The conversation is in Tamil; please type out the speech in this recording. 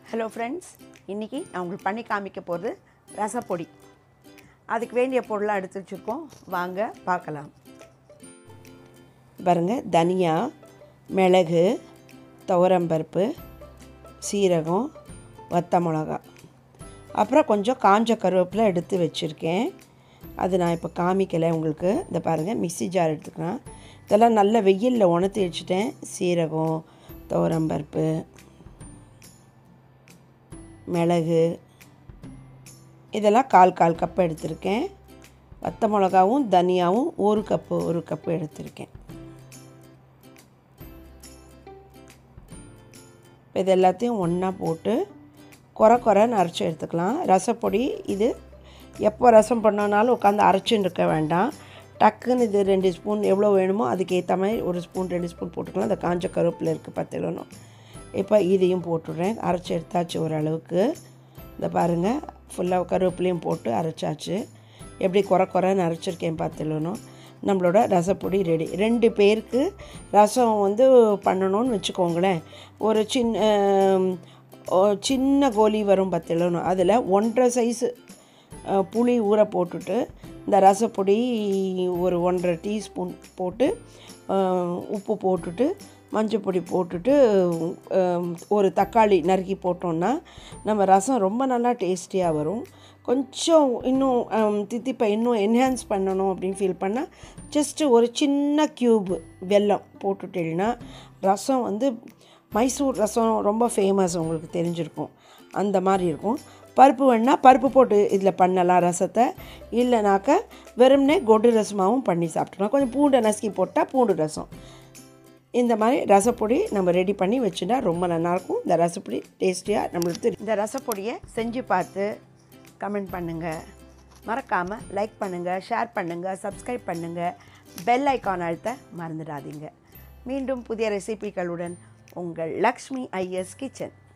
ஹலோ ஃப்ரெண்ட்ஸ் இன்றைக்கி நான் உங்களுக்கு பண்ணி காமிக்க போகிறது ரசப்பொடி அதுக்கு வேண்டிய பொருளாக எடுத்து வச்சுருக்கோம் வாங்க பார்க்கலாம் பாருங்க தனியா மிளகு துவரம்பருப்பு சீரகம் வத்த மிளகா அப்புறம் கொஞ்சம் காஞ்ச கருவேப்பிலை எடுத்து வச்சுருக்கேன் அது நான் இப்போ காமிக்கலை உங்களுக்கு இந்த பாருங்கள் மிக்ஸி ஜார் எடுத்துக்கலாம் இதெல்லாம் நல்ல வெயிலில் உணர்த்தி வச்சுட்டேன் சீரகம் துவரம்பருப்பு மிளகு இதெல்லாம் கால் கால் கப்பு எடுத்திருக்கேன் வத்த மிளகாவும் தனியாவும் ஒரு கப்பு ஒரு கப்பு எடுத்திருக்கேன் இது எல்லாத்தையும் ஒன்றா போட்டு குறை குறைன்னு அரைச்சி எடுத்துக்கலாம் ரசப்பொடி இது எப்போ ரசம் பண்ணனாலும் உட்காந்து அரைச்சின்னு இருக்க வேண்டாம் டக்குன்னு இது ரெண்டு ஸ்பூன் எவ்வளோ வேணுமோ அதுக்கேற்ற மாதிரி ஒரு ஸ்பூன் ரெண்டு ஸ்பூன் போட்டுக்கலாம் இந்த காஞ்ச கருவேப்பில் இருக்குது பத்து கிலோனும் இப்போ இதையும் போட்டுடுறேன் அரைச்சி எடுத்தாச்சு ஓரளவுக்கு இந்த பாருங்கள் ஃபுல்லாக கருவேப்பிலையும் போட்டு அரைச்சாச்சு எப்படி குறை குறைன்னு அரைச்சிருக்கேன் பார்த்துலனும் நம்மளோட ரசப்பொடி ரெடி ரெண்டு பேருக்கு ரசம் வந்து பண்ணணும்னு வச்சுக்கோங்களேன் ஒரு சின்ன சின்ன கோலி வரும் பத்திலனும் அதில் ஒன்றரை சைஸு புளி ஊற போட்டுட்டு இந்த ரசப்பொடி ஒரு ஒன்றரை டீஸ்பூன் போட்டு உப்பு போட்டுட்டு மஞ்சள் பொடி போட்டுட்டு ஒரு தக்காளி நறுக்கி போட்டோன்னா நம்ம ரசம் ரொம்ப நல்லா டேஸ்டியாக வரும் கொஞ்சம் இன்னும் தித்திப்பை இன்னும் என்ஹான்ஸ் பண்ணணும் அப்படின்னு ஃபீல் பண்ணால் ஜஸ்ட்டு ஒரு சின்ன க்யூப் வெல்லம் போட்டுட்டீங்கன்னா ரசம் வந்து மைசூர் ரசம் ரொம்ப ஃபேமஸ் உங்களுக்கு தெரிஞ்சிருக்கும் அந்த மாதிரி இருக்கும் பருப்பு வேணால் பருப்பு போட்டு இதில் பண்ணலாம் ரசத்தை இல்லைனாக்கா வெறும்னே கொடு ரசமாகவும் பண்ணி சாப்பிட்டுக்கலாம் கொஞ்சம் பூண்டை நசுக்கி போட்டால் பூண்டு ரசம் இந்த மாதிரி ரசப்பொடி நம்ம ரெடி பண்ணி வச்சுட்டா ரொம்ப நல்லாயிருக்கும் இந்த ரசப்பொடி டேஸ்டியாக நம்மளுக்கு தெரியும் இந்த ரசப்பொடியை செஞ்சு பார்த்து கமெண்ட் பண்ணுங்கள் மறக்காமல் லைக் பண்ணுங்கள் ஷேர் பண்ணுங்கள் சப்ஸ்கிரைப் பண்ணுங்கள் பெல் ஐக்கான் அழுத்த மறந்துடாதீங்க மீண்டும் புதிய ரெசிபிகளுடன் உங்கள் லக்ஷ்மி ஐஎஸ் கிச்சன்